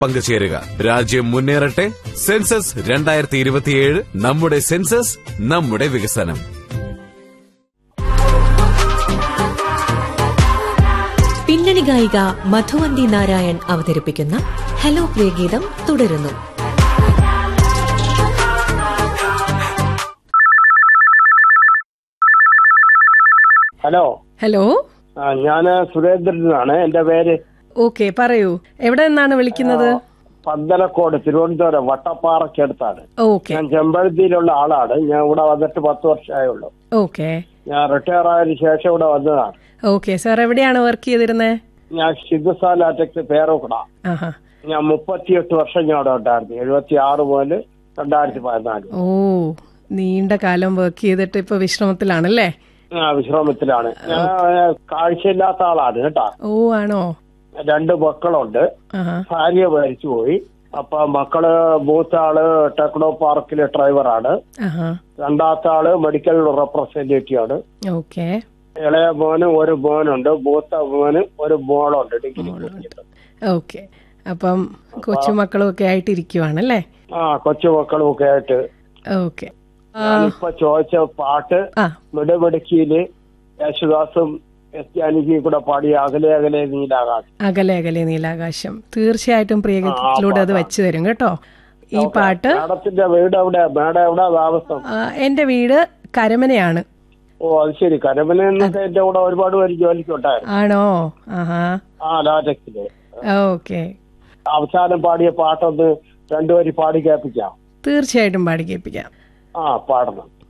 പങ്കുചേരുക രാജ്യം മുന്നേറട്ടെ സെൻസസ് രണ്ടായിരത്തി ഇരുപത്തിയേഴ് നമ്മുടെ സെൻസസ് നമ്മുടെ വികസനം പിന്നണി ഗായിക മധുവന്തി നാരായൺ അവതരിപ്പിക്കുന്ന ഹലോ പ്രിയഗീതം തുടരുന്നു ഹലോ ഹലോ ആ, ഞാന് സുരേന്ദ്രനാണ് എന്റെ പേര് ഓക്കെ പറയൂ എവിടെ നിന്നാണ് വിളിക്കുന്നത് പന്തലക്കോട് തിരുവനന്തപുരം വട്ടപ്പാറക്കടുത്താണ് ഓക്കെ ഞാൻ ചെമ്പഴത്തിയിലുള്ള ആളാണ് ഞാൻ ഇവിടെ വന്നിട്ട് പത്ത് വർഷമായുള്ളൂ ഓക്കെ ഞാൻ റിട്ടയർ ആയതിനു ശേഷം ഇവിടെ വന്നതാണ് ഓക്കെ സാർ എവിടെയാണ് വർക്ക് ചെയ്തിരുന്നത് ഞാൻ ഹിന്ദുസ്ഥാൻ ലാറ്റക്സ് പേരോക്കട ആഹാ ഞാൻ മുപ്പത്തിയെട്ട് വർഷം ഞാൻ അവിടെ ഉണ്ടായിരുന്നു എഴുപത്തി ആറ് മുതൽ രണ്ടായിരത്തി പതിനാല് ഓ നീണ്ട കാലം വർക്ക് ചെയ്തിട്ട് ഇപ്പൊ വിശ്രമത്തിലാണല്ലേ ആ വിശ്രമത്തിലാണ് ഞാൻ ആ, കാഴ്ചയില്ലാത്ത ആളാണ് കേട്ടാ ഓ ആണോ രണ്ട് മക്കളുണ്ട് ആഹാ ഭാര്യ മരിച്ചുപോയി അപ്പൊ മക്കള് മൂത്ത ആള് ടെക്നോ പാർക്കിലെ ഡ്രൈവറാണ് ആഹാ രണ്ടാമത്തെ ആള് മെഡിക്കൽ റെപ്രസെന്റേറ്റീവ് ആണ് ഓക്കെ ഇളയ മോന് ഒരു മോനുണ്ട് മൂത്ത മോന് ഒരു മോളുണ്ട് ഡിഗ്രി കഴിഞ്ഞിട്ട്. ഓക്കെ അപ്പം കൊച്ചുമക്കളും ഒക്കെ ആയിട്ട് ഇരിക്കുവാണല്ലേ ആ കൊച്ചു മക്കളും ഒക്കെ ആയിട്ട് ഓക്കെ ഞാനിപ്പൊ ചോദിച്ച പാട്ട് ആ മിടമിടുക്കിയില് യേശുദാസും എസ് ജാനകിയും കൂടെ പാടിയ അകലെ അകലെ നീലാകാശം അകലെ അകലെ നീലാകാശം തീർച്ചയായിട്ടും പ്രിയഗീതത്തിലൂടെ അത് വെച്ചു തരും കേട്ടോ ഈ പാട്ട് മാഡത്തിന്റെ വീട് എവിടെ മാഡം എവിടെ താമസം ആ, എന്റെ വീട് കരമനയാണ് ഓ അത് ശരി കരമന എന്നൊക്കെ എന്റെ കൂടെ ഒരുപാട് പേര് ജോലിക്ക് ഉണ്ടായിരുന്നു ആണോ ആഹാ ആ ലാറ്റക്സില് ഓക്കെ അവസാനം പാടിയ പാട്ടൊന്ന് രണ്ടുപേര് പാടി കേൾപ്പിക്കാം തീർച്ചയായിട്ടും പാടി കേൾപ്പിക്കാം ആ പാടണം